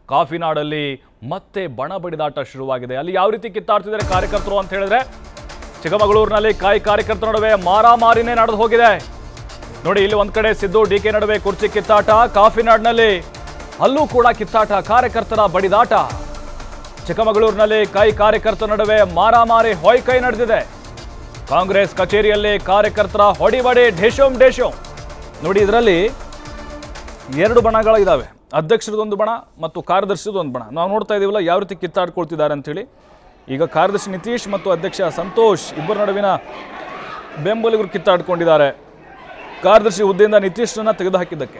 ಕಾಫಿನಾಡಲ್ಲಿ ಮತ್ತೆ ಬಣ ಬಡಿದಾಟ ಶುರುವಾಗಿದೆ ಅಲ್ಲಿ ಯಾವ ರೀತಿ ಕಿತ್ತಾಡ್ತಿದ್ದಾರೆ ಕಾರ್ಯಕರ್ತರು ಅಂತ ಹೇಳಿದ್ರೆ ಚಿಕ್ಕಮಗಳೂರಿನಲ್ಲಿ ಕಾಯಿ ಕಾರ್ಯಕರ್ತರ ನಡುವೆ ಮಾರಾಮಾರಿನೇ ನಡೆದು ಹೋಗಿದೆ ನೋಡಿ ಇಲ್ಲಿ ಒಂದ್ ಕಡೆ ಸಿದ್ದು ಡಿ ಕೆ ನಡುವೆ ಕುರ್ಚಿ ಕಿತ್ತಾಟ ಕಾಫಿನಾಡ್ನಲ್ಲಿ ಅಲ್ಲೂ ಕೂಡ ಕಿತ್ತಾಟ ಕಾರ್ಯಕರ್ತರ ಬಡಿದಾಟ ಚಿಕ್ಕಮಗಳೂರಿನಲ್ಲಿ ಕೈ ಕಾರ್ಯಕರ್ತರ ನಡುವೆ ಮಾರಾಮಾರಿ ಹೊಯ್ಕೈ ನಡೆದಿದೆ ಕಾಂಗ್ರೆಸ್ ಕಚೇರಿಯಲ್ಲಿ ಕಾರ್ಯಕರ್ತರ ಹೊಡಿಬಡಿ ಢೇಶೋಂ ಢೇಶೋಂ ನೋಡಿ ಇದರಲ್ಲಿ ಎರಡು ಬಣಗಳಿದ್ದಾವೆ ಅಧ್ಯಕ್ಷರದೊಂದು ಬಣ ಮತ್ತು ಕಾರ್ಯದರ್ಶಿದೊಂದು ಬಣ ನಾವು ನೋಡ್ತಾ ಇದೀವಲ್ಲ ಯಾವ ರೀತಿ ಕಿತ್ತಾಡ್ಕೊಳ್ತಿದ್ದಾರೆ ಅಂತೇಳಿ ಈಗ ಕಾರ್ಯದರ್ಶಿ ನಿತೀಶ್ ಮತ್ತು ಅಧ್ಯಕ್ಷ ಸಂತೋಷ್ ಇಬ್ಬರ ನಡುವಿನ ಬೆಂಬಲಿಗರು ಕಿತ್ತಾಡ್ಕೊಂಡಿದ್ದಾರೆ ಕಾರ್ಯದರ್ಶಿ ಹುದ್ದೆಯಿಂದ ನಿತೀಶ್ರನ್ನ ತೆಗೆದುಹಾಕಿದ್ದಕ್ಕೆ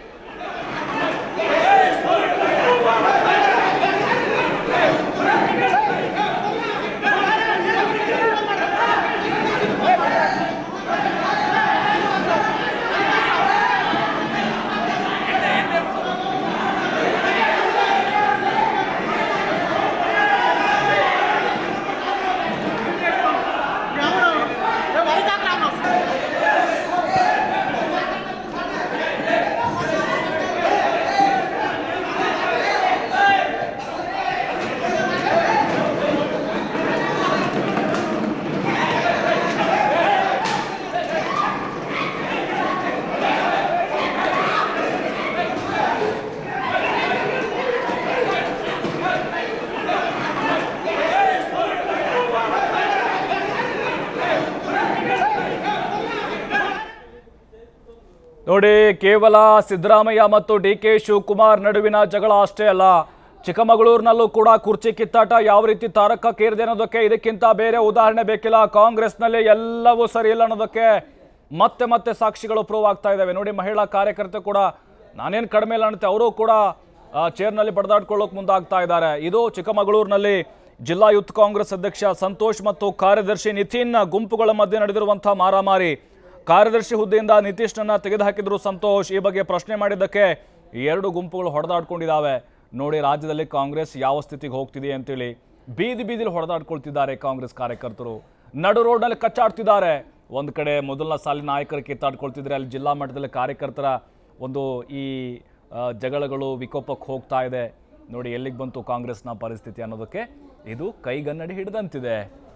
ನೋಡಿ ಕೇವಲ ಸಿದ್ದರಾಮಯ್ಯ ಮತ್ತು ಡಿ ಕೆ ಶಿವಕುಮಾರ್ ನಡುವಿನ ಜಗಳ ಅಷ್ಟೇ ಅಲ್ಲ ಚಿಕ್ಕಮಗಳೂರಿನಲ್ಲೂ ಕೂಡ ಕುರ್ಚಿ ಕಿತ್ತಾಟ ಯಾವ ರೀತಿ ತಾರಕಕ್ಕೇರಿದೆ ಅನ್ನೋದಕ್ಕೆ ಇದಕ್ಕಿಂತ ಬೇರೆ ಉದಾಹರಣೆ ಬೇಕಿಲ್ಲ ಕಾಂಗ್ರೆಸ್ನಲ್ಲಿ ಎಲ್ಲವೂ ಸರಿ ಇಲ್ಲ ಅನ್ನೋದಕ್ಕೆ ಮತ್ತೆ ಮತ್ತೆ ಸಾಕ್ಷಿಗಳು ಪ್ರೂವ್ ಆಗ್ತಾ ಇದ್ದಾವೆ ನೋಡಿ ಮಹಿಳಾ ಕಾರ್ಯಕರ್ತೆ ಕೂಡ ನಾನೇನು ಕಡಿಮೆ ಇಲ್ಲ ಅನ್ನತ್ತೆ ಅವರು ಕೂಡ ಆ, ಚೇರ್ನಲ್ಲಿ ಬಡದಾಡ್ಕೊಳ್ಳೋಕೆ ಮುಂದಾಗ್ತಾ ಇದ್ದಾರೆ ಇದು ಚಿಕ್ಕಮಗಳೂರಿನಲ್ಲಿ ಜಿಲ್ಲಾ ಯೂತ್ ಕಾಂಗ್ರೆಸ್ ಅಧ್ಯಕ್ಷ ಸಂತೋಷ್ ಮತ್ತು ಕಾರ್ಯದರ್ಶಿ ನಿತಿನ್ ಗುಂಪುಗಳ ಮಧ್ಯೆ ನಡೆದಿರುವಂತಹ ಮಾರಾಮಾರಿ ಕಾರ್ಯದರ್ಶಿ ಹುದ್ದೆಯಿಂದ ನಿತೀಶ್ನನ್ನ ತೆಗೆದುಹಾಕಿದ್ರು ಸಂತೋಷ್ ಈ ಬಗ್ಗೆ ಪ್ರಶ್ನೆ ಮಾಡಿದ್ದಕ್ಕೆ ಈ ಎರಡು ಗುಂಪುಗಳು ಹೊಡೆದಾಡ್ಕೊಂಡಿದ್ದಾವೆ ನೋಡಿ ರಾಜ್ಯದಲ್ಲಿ ಕಾಂಗ್ರೆಸ್ ಯಾವ ಸ್ಥಿತಿಗೆ ಹೋಗ್ತಿದೆ ಅಂತೇಳಿ ಬೀದಿ ಬೀದಿಲಿ ಹೊಡೆದಾಡ್ಕೊಳ್ತಿದ್ದಾರೆ ಕಾಂಗ್ರೆಸ್ ಕಾರ್ಯಕರ್ತರು ನಡು ರೋಡ್ನಲ್ಲಿ ಕಚ್ಚಾಡ್ತಿದ್ದಾರೆ ಒಂದು ಕಡೆ ಮೊದಲನ ಸಾಲಿನ ನಾಯಕರು ಕಿತ್ತಾಡ್ಕೊಳ್ತಿದ್ರೆ ಅಲ್ಲಿ ಜಿಲ್ಲಾ ಮಟ್ಟದಲ್ಲಿ ಕಾರ್ಯಕರ್ತರ ಒಂದು ಈ ಆ, ಜಗಳಗಳು ವಿಕೋಪಕ್ಕೆ ಹೋಗ್ತಾ ಇದೆ ನೋಡಿ ಎಲ್ಲಿಗೆ ಬಂತು ಕಾಂಗ್ರೆಸ್ನ ಪರಿಸ್ಥಿತಿ ಅನ್ನೋದಕ್ಕೆ ಇದು ಕೈಗನ್ನಡಿ ಹಿಡಿದಂತಿದೆ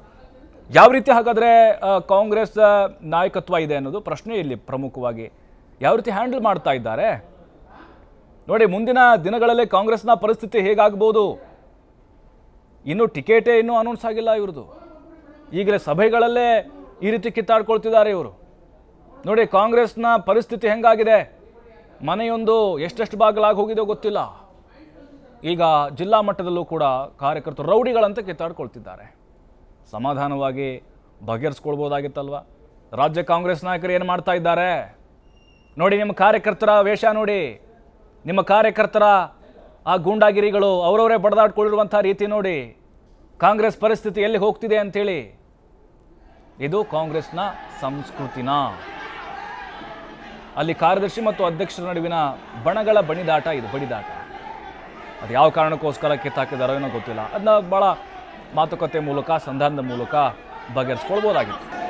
ಯಾವ ರೀತಿ ಹಾಗಾದ್ರೆ ಆ, ಕಾಂಗ್ರೆಸ್ ಆ, ನಾಯಕತ್ವ ಇದೆ ಅನ್ನೋದು ಪ್ರಶ್ನೆ ಇಲ್ಲಿ ಪ್ರಮುಖವಾಗಿ ಯಾವ ರೀತಿ ಹ್ಯಾಂಡಲ್ ಮಾಡ್ತಾ ಇದ್ದಾರೆ ನೋಡಿ ಮುಂದಿನ ದಿನಗಳಲ್ಲಿ ಕಾಂಗ್ರೆಸ್ನ ಪರಿಸ್ಥಿತಿ ಹೇಗಾಗ್ಬೋದು ಇನ್ನು ಟಿಕೆಟೇ ಇನ್ನೂ ಅನೌನ್ಸ್ ಆಗಿಲ್ಲ ಇವ್ರದ್ದು ಈಗಲೇ ಸಭೆಗಳಲ್ಲೇ ಈ ರೀತಿ ಕಿತ್ತಾಡ್ಕೊಳ್ತಿದ್ದಾರೆ ಇವರು ನೋಡಿ ಕಾಂಗ್ರೆಸ್ನ ಪರಿಸ್ಥಿತಿ ಹೆಂಗಾಗಿದೆ ಮನೆಯೊಂದು ಎಷ್ಟೆಷ್ಟು ಬಾಗಿಲಾಗಿ ಹೋಗಿದೆಯೋ ಗೊತ್ತಿಲ್ಲ ಈಗ ಜಿಲ್ಲಾ ಮಟ್ಟದಲ್ಲೂ ಕೂಡ ಕಾರ್ಯಕರ್ತರು ರೌಡಿಗಳಂತೆ ಕಿತ್ತಾಡ್ಕೊಳ್ತಿದ್ದಾರೆ ಸಮಾಧಾನವಾಗಿ ಬಗೆಹರಿಸ್ಕೊಳ್ಬೋದಾಗಿತ್ತಲ್ವ ರಾಜ್ಯ ಕಾಂಗ್ರೆಸ್ ನಾಯಕರು ಏನು ಮಾಡ್ತಾ ಇದ್ದಾರೆ ನೋಡಿ ನಿಮ್ಮ ಕಾರ್ಯಕರ್ತರ ವೇಷ ನೋಡಿ ನಿಮ್ಮ ಕಾರ್ಯಕರ್ತರ ಆ ಗೂಂಡಾಗಿರಿಗಳು ಅವರವರೇ ಬಡದಾಡ್ಕೊಂಡಿರುವಂಥ ರೀತಿ ನೋಡಿ ಕಾಂಗ್ರೆಸ್ ಪರಿಸ್ಥಿತಿ ಎಲ್ಲಿ ಹೋಗ್ತಿದೆ ಅಂತೇಳಿ ಇದು ಕಾಂಗ್ರೆಸ್ನ ಸಂಸ್ಕೃತಿನ ಅಲ್ಲಿ ಕಾರ್ಯದರ್ಶಿ ಮತ್ತು ಅಧ್ಯಕ್ಷರ ನಡುವಿನ ಬಣಗಳ ಬಣಿದಾಟ ಇದು ಬಡಿದಾಟ ಅದು ಯಾವ ಕಾರಣಕ್ಕೋಸ್ಕರ ಕಿತ್ತಾಕಿದಾರೋ ಏನೋ ಗೊತ್ತಿಲ್ಲ ಅದನ್ನ ಭಾಳ ಮಾತುಕತೆ ಮೂಲಕ ಸಂಧಾನದ ಮೂಲಕ ಬಗೆಹರಿಸ್ಕೊಳ್ಬೋದಾಗಿತ್ತು